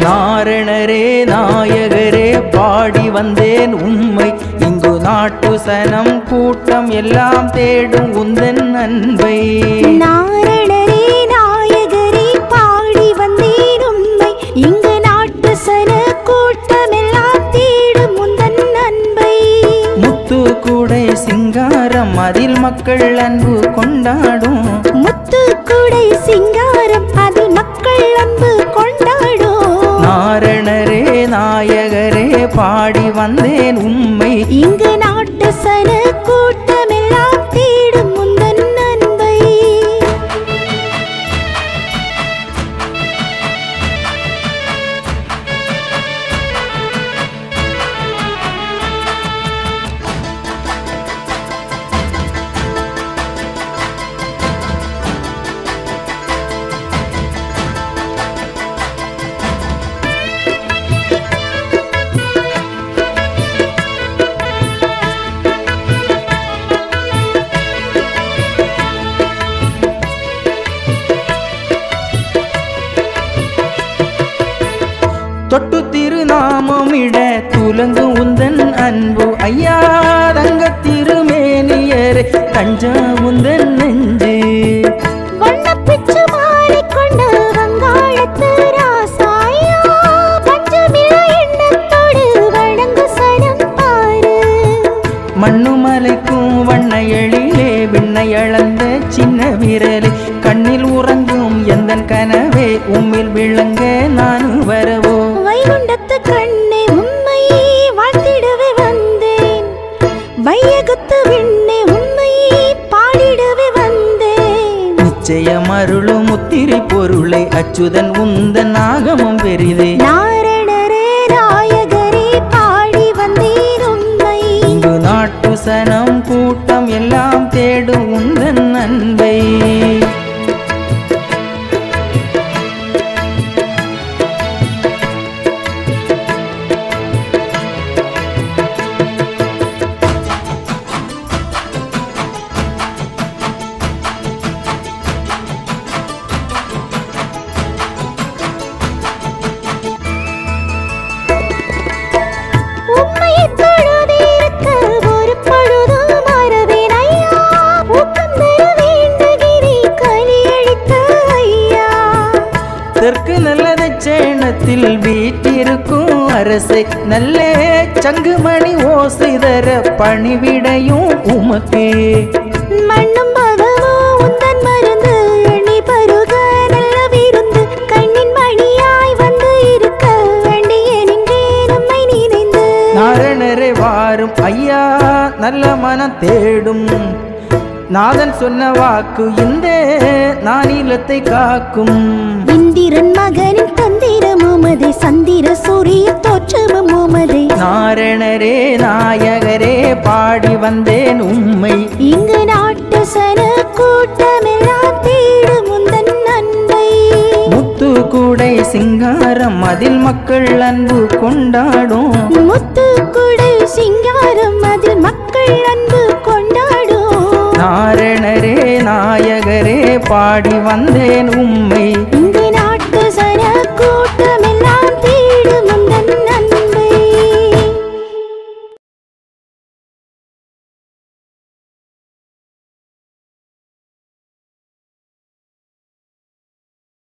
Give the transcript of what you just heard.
நாரணரே நாயகரே பாடி வந்தேன் உம்மை இங்கு நாட்டு சனம் கூட்டம் எல்லாம் தேடும் உந்தன் அன்பை நாரணரே நாயகரே பாடி வந்தேன் உண்மை இங்கு நாட்டு சன கூட்டமெல்லாம் தேடும் முந்தன் அன்பை முத்து கூடை சிங்காரம் அதில் மக்கள் அன்பு கொண்டாடும் முத்து குடை சிங்காரம் அதில் மக்கள் அன்பு கொண்டாடும் நாரணரே நாயகரே பாடி வந்தேன் உம்மை இங்கு நாட்டு சன கூட்டமெல்லாம் தேடும் முந்தன் அன்பை தொட்டு திருநாமமிட துலங்கு உந்தன் அன்பு ஐயா தங்க திருமேனியரே தஞ்சா உந்தன் நெஞ்சு வண்ணப்பிச்சு மாறிக்கொண்ட வங்காளத்து ராசாயா பஞ்சமிழ எண்ணத்தோடு வணங்கு சனம் பாரு மண்ணுமலைக்கும் வண்ண எழிலே விண்ணை அளந்த சின்ன விரலே கண்ணில் உறங்கும் எந்தன் கனவே உம்மில் விளங்க நான் வரவோ வைகுண்டத்து கண்ணே உம்மை வாழ்த்திடவே வந்தேன் வையகத்து விண்ணே உம்மை பாடிடவே வந்தேன் நிச்சயம் அருளும் முத்திரை பொருளை அச்சுதன் உந்தன் ஆகமும் பெரிதே நாரணரே நாயகரே பாடி வந்தேன் உம்மை இங்கு நாட்டு சனம் கூட்டம் எல்லாம் தேடும் உந்தன் அன்பை உம்மையை தொழுதிருக்க ஒரு பொழுதும் மறவேன் ஐயா. ஊக்கம் தர வேண்டுகிறேன் கலியழித்த ஐயா. தெற்கு நல்லத சேணத்தில் வீட்டிருக்கும் அரசை நல்ல சங்குமணி ஓசை தர பணிவிடையும் உமக்கே மண்ணும் பதமோ உந்தன் மருந்து எண்ணி பருக நல்ல விருந்து கண்ணின் மணியாய் வந்து இருக்க வேண்டிய நின்றே நம்மை நினைந்து நாரணரை வாரும் ஐயா நல்ல மனம் தேடும் நாதன் சொன்ன வாக்கு இந்த நானிலத்தை காக்கும் இந்திரன் மகனின் தந்திரம் உமதே சந்திர சூரிய தோற்றமும் உமதே நாரணரே நாயகரே பாடி வந்தேன் உம்மை இங்கு நாட்டு சன கூட்டமெல்லாம் தேடும் உந்தன் அன்பை முத்து கூடை சிங்காரம் அதில் மக்கள் அன்பு கொண்டாடும் முத்து குடை சிங்காரம் அதில் மக்கள் அன்பு கொண்டாடும் நாரணரே நாயகரே பாடி வந்தேன் உம்மை